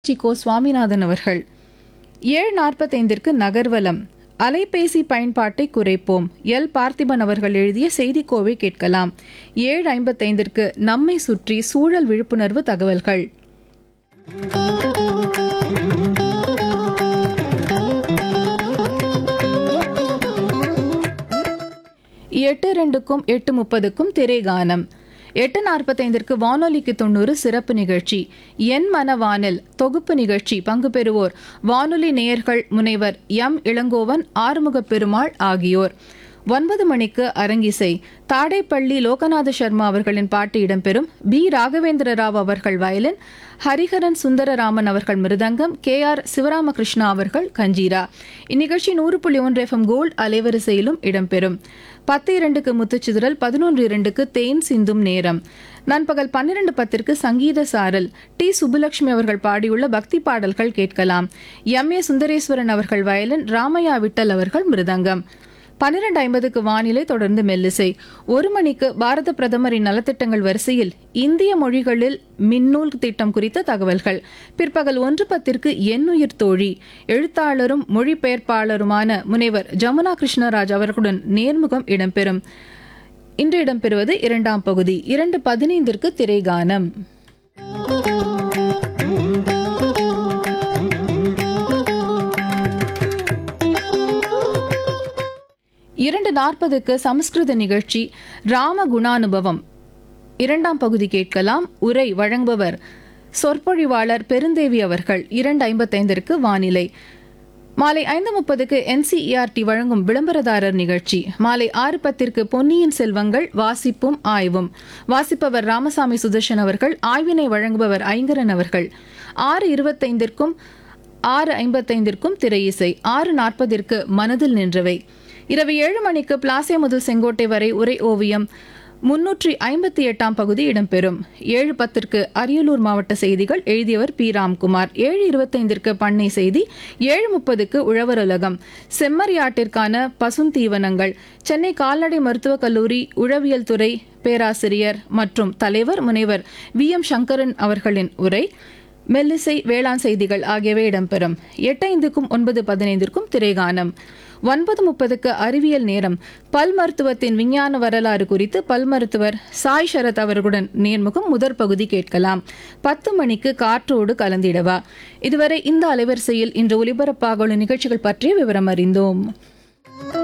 Chicco Swaminathan அவர்கள் ஏழு நாற்பத்தைந்திற்கு நகர்வலம் அலைபேசி பயன்பாட்டை குறைப்போம் எல் பார்த்திபன் அவர்கள் எழுதிய செய்திக்கோவை கேட்கலாம் ஏழு ஐம்பத்தைந்திற்கு நம்மை சுற்றி சூழல் விழிப்புணர்வு தகவல்கள் எட்டு ரெண்டுக்கும் எட்டு முப்பதுக்கும் திரைகானம் எட்டு நாற்பத்தைந்திற்கு வானொலிக்கு தொண்ணூறு சிறப்பு நிகழ்ச்சி என் மனவானில் தொகுப்பு நிகழ்ச்சி பங்கு பெறுவோர் வானொலி நேயர்கள் முனைவர் எம் இளங்கோவன் ஆறுமுகப் பெருமாள் ஆகியோர் ஒன்பது மணிக்கு அரங்கிசை தாடைப்பள்ளி லோகநாத சர்மா அவர்களின் பாட்டு இடம்பெறும் பி ராகவேந்திர ராவ் அவர்கள் வயலின் ஹரிஹரன் சுந்தரராமன் அவர்கள் மிருதங்கம் கே ஆர் சிவராமகிருஷ்ணா அவர்கள் கஞ்சீரா இந்நிகழ்ச்சி நூறு புள்ளி ஒன்று எஃப்எம் கோல்ட் அலைவரிசையிலும் இடம்பெறும் பத்து இரண்டுக்கு முத்துச்சிதறல் பதினொன்று இரண்டுக்கு தேன் சிந்தும் நேரம் நண்பகல் பன்னிரண்டு பத்திற்கு சங்கீத சாரல் டி சுப்புலட்சுமி அவர்கள் பாடியுள்ள பக்தி பாடல்கள் கேட்கலாம் எம் ஏ சுந்தரேஸ்வரன் அவர்கள் வயலின் ராமையா விட்டல் அவர்கள் மிருதங்கம் பன்னிரண்டு ஐம்பதுக்கு வானிலை தொடர்ந்து மெல்லிசை ஒரு மணிக்கு பாரத பிரதமரின் நலத்திட்டங்கள் வரிசையில் இந்திய மொழிகளில் மின்னூல் திட்டம் குறித்த தகவல்கள் பிற்பகல் ஒன்று பத்திற்கு எண்ணுயிர் தோழி எழுத்தாளரும் மொழிபெயர்ப்பாளருமான முனைவர் ஜமுனா கிருஷ்ணராஜ் அவர்களுடன் நேர்முகம் இடம்பெறும் இன்று இடம்பெறுவது இரண்டாம் பகுதி இரண்டு பதினைந்திற்கு திரைகானம் இரண்டு நாற்பதுக்கு சமஸ்கிருத நிகழ்ச்சி ராம குணானுபவம் இரண்டாம் பகுதி கேட்கலாம் உரை வழங்குபவர் சொற்பொழிவாளர் பெருந்தேவி அவர்கள் இரண்டு ஐம்பத்தைந்திற்கு வானிலை மாலை ஐந்து முப்பதுக்கு என்சிஇஆர்டி வழங்கும் விளம்பரதாரர் நிகழ்ச்சி மாலை ஆறு பத்திற்கு பொன்னியின் செல்வங்கள் வாசிப்பும் ஆய்வும் வாசிப்பவர் ராமசாமி சுதர்ஷன் அவர்கள் ஆய்வினை வழங்குபவர் ஐங்கரன் அவர்கள் ஆறு இருபத்தைந்திற்கும் ஆறு ஐம்பத்தைந்திற்கும் திரையிசை ஆறு நாற்பதிற்கு மனதில் நின்றவை இரவு ஏழு மணிக்கு பிளாசிய முதல் செங்கோட்டை வரை உரை ஓவியம் முன்னூற்றி ஐம்பத்தி எட்டாம் பகுதி இடம்பெறும் ஏழு பத்திற்கு அரியலூர் மாவட்ட செய்திகள் எழுதியவர் பி ராம்குமார் ஏழு இருபத்தைந்திற்கு பண்ணை செய்தி ஏழு முப்பதுக்கு உழவர் உலகம் செம்மறியாட்டிற்கான பசுந்தீவனங்கள் சென்னை கால்நடை மருத்துவக் கல்லூரி உழவியல் துறை பேராசிரியர் மற்றும் தலைவர் முனைவர் வி எம் சங்கரன் அவர்களின் உரை மெல்லிசை வேளாண் செய்திகள் ஆகியவை இடம்பெறும் எட்டைந்துக்கும் ஒன்பது பதினைந்திற்கும் திரைகானம் ஒன்பது முப்பதுக்கு அறிவியல் நேரம் பல் மருத்துவத்தின் விஞ்ஞான வரலாறு குறித்து பல் மருத்துவர் சாய் சரத் அவர்களுடன் நேர்முகம் முதற் பகுதி கேட்கலாம் பத்து மணிக்கு காற்றோடு கலந்திடவா இதுவரை இந்த அலைவரிசையில் இன்று ஒலிபரப்பாக உள்ள நிகழ்ச்சிகள் பற்றிய விவரம் அறிந்தோம்